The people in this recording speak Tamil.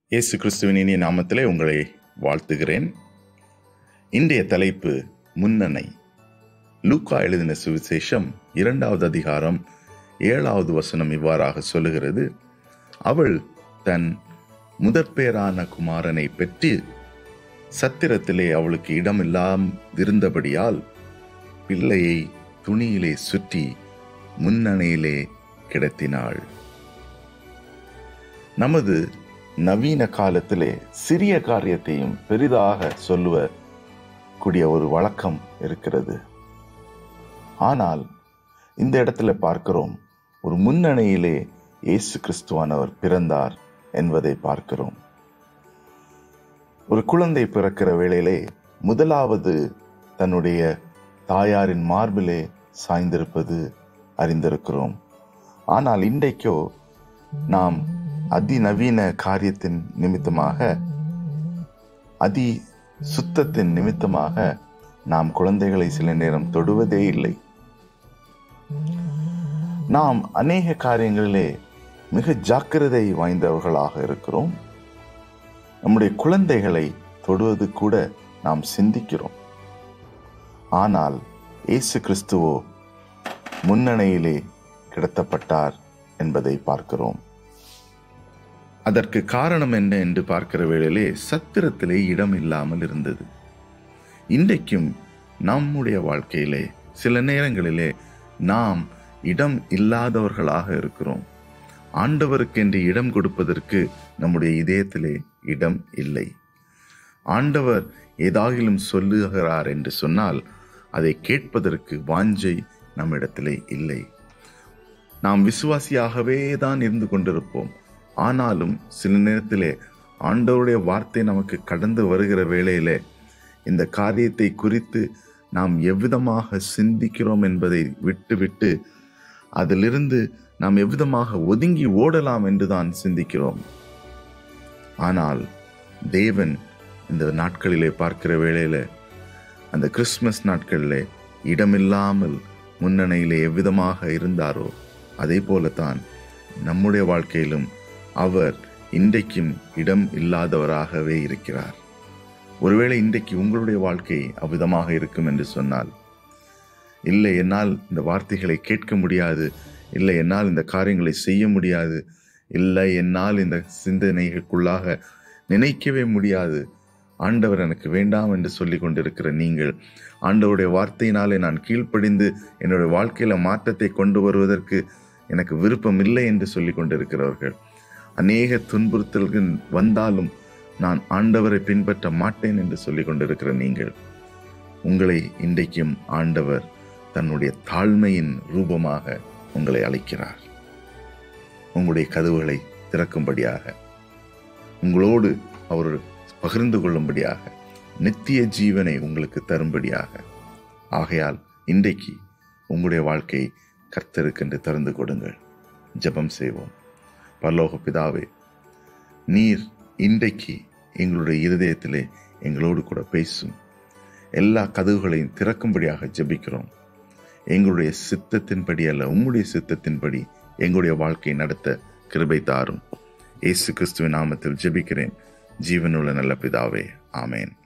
இயேசு கிறிஸ்துவின் இனிய நாமத்திலே உங்களை வாழ்த்துகிறேன் இன்றைய தலைப்பு முன்னணை லூக்கா எழுதின சுவிசேஷம் இரண்டாவது அதிகாரம் ஏழாவது வசனம் இவ்வாறாக சொல்லுகிறது அவள் தன் முதற்பேரான குமாரனை பெற்று சத்திரத்திலே அவளுக்கு இடமில்லாம் இருந்தபடியால் பிள்ளையை துணியிலே சுற்றி முன்னணையிலே கிடத்தினாள் நமது நவீன காலத்திலே சிறிய காரியத்தையும் பெரிதாக சொல்லுவ கூடிய ஒரு வழக்கம் இருக்கிறது ஆனால் இந்த இடத்துல பார்க்கிறோம் ஒரு முன்னணியிலே இயேசு கிறிஸ்துவானவர் பிறந்தார் என்பதை பார்க்கிறோம் ஒரு குழந்தை பிறக்கிற வேளையிலே முதலாவது தன்னுடைய தாயாரின் மார்பிலே சாய்ந்திருப்பது அறிந்திருக்கிறோம் ஆனால் இன்றைக்கோ நாம் அதிநவீன காரியத்தின் நிமித்தமாக அதி சுத்தத்தின் நிமித்தமாக நாம் குழந்தைகளை சில நேரம் தொடுவதே இல்லை நாம் அநேக காரியங்களிலே மிக ஜாக்கிரதை வாய்ந்தவர்களாக இருக்கிறோம் நம்முடைய குழந்தைகளை தொடுவது கூட நாம் சிந்திக்கிறோம் ஆனால் இயேசு கிறிஸ்துவோ முன்னணியிலே கிடத்தப்பட்டார் என்பதை பார்க்கிறோம் அதற்கு காரணம் என்ன என்று பார்க்கிற வேளையிலே சத்திரத்திலே இடம் இல்லாமல் இருந்தது இன்றைக்கும் நம்முடைய வாழ்க்கையிலே சில நேரங்களிலே நாம் இடம் இல்லாதவர்களாக இருக்கிறோம் ஆண்டவருக்கு என்று இடம் கொடுப்பதற்கு நம்முடைய இதயத்திலே இடம் இல்லை ஆண்டவர் ஏதாகிலும் சொல்லுகிறார் என்று சொன்னால் அதை கேட்பதற்கு வாஞ்சை நம்மிடத்திலே இல்லை நாம் விசுவாசியாகவே தான் இருந்து கொண்டிருப்போம் ஆனாலும் சில நேரத்திலே ஆண்டவருடைய வார்த்தை நமக்கு கடந்து வருகிற வேளையிலே இந்த காரியத்தை குறித்து நாம் எவ்விதமாக சிந்திக்கிறோம் என்பதை விட்டுவிட்டு அதிலிருந்து நாம் எவ்விதமாக ஒதுங்கி ஓடலாம் என்று தான் சிந்திக்கிறோம் ஆனால் தேவன் இந்த நாட்களிலே பார்க்கிற வேளையில அந்த கிறிஸ்மஸ் நாட்களிலே இடமில்லாமல் முன்னணியிலே எவ்விதமாக இருந்தாரோ அதே போலத்தான் நம்முடைய வாழ்க்கையிலும் அவர் இன்றைக்கும் இடம் இல்லாதவராகவே இருக்கிறார் ஒருவேளை இன்றைக்கு உங்களுடைய வாழ்க்கை அவ்விதமாக இருக்கும் என்று சொன்னால் இல்லை என்னால் இந்த வார்த்தைகளை கேட்க முடியாது இல்லை என்னால் இந்த காரியங்களை செய்ய முடியாது இல்லை என்னால் இந்த சிந்தனைகளுக்குள்ளாக நினைக்கவே முடியாது ஆண்டவர் எனக்கு வேண்டாம் என்று சொல்லி கொண்டிருக்கிற நீங்கள் ஆண்டவருடைய வார்த்தையினாலே நான் கீழ்ப்படிந்து என்னுடைய வாழ்க்கையில மாற்றத்தை கொண்டு வருவதற்கு எனக்கு விருப்பம் இல்லை என்று சொல்லி கொண்டிருக்கிறவர்கள் அநேக துன்புறுத்தல்கள் வந்தாலும் நான் ஆண்டவரை பின்பற்ற மாட்டேன் என்று சொல்லி கொண்டிருக்கிற நீங்கள் உங்களை இன்றைக்கும் ஆண்டவர் தன்னுடைய தாழ்மையின் ரூபமாக உங்களை அழைக்கிறார் உங்களுடைய கதவுகளை திறக்கும்படியாக உங்களோடு அவர் பகிர்ந்து கொள்ளும்படியாக நித்திய ஜீவனை உங்களுக்கு தரும்படியாக ஆகையால் இன்றைக்கு உங்களுடைய வாழ்க்கையை கர்த்தருக்கென்று திறந்து கொடுங்கள் ஜெபம் செய்வோம் பரலோக பிதாவே நீர் இன்றைக்கு எங்களுடைய இருதயத்திலே எங்களோடு கூட பேசும் எல்லா கதவுகளையும் திறக்கும்படியாக ஜெபிக்கிறோம் எங்களுடைய சித்தத்தின்படி அல்ல உம்முடைய சித்தத்தின்படி எங்களுடைய வாழ்க்கையை நடத்த கிருபை தாரும் இயேசு கிறிஸ்துவின் நாமத்தில் ஜெபிக்கிறேன் ஜீவனுள்ள நல்ல பிதாவே ஆமேன்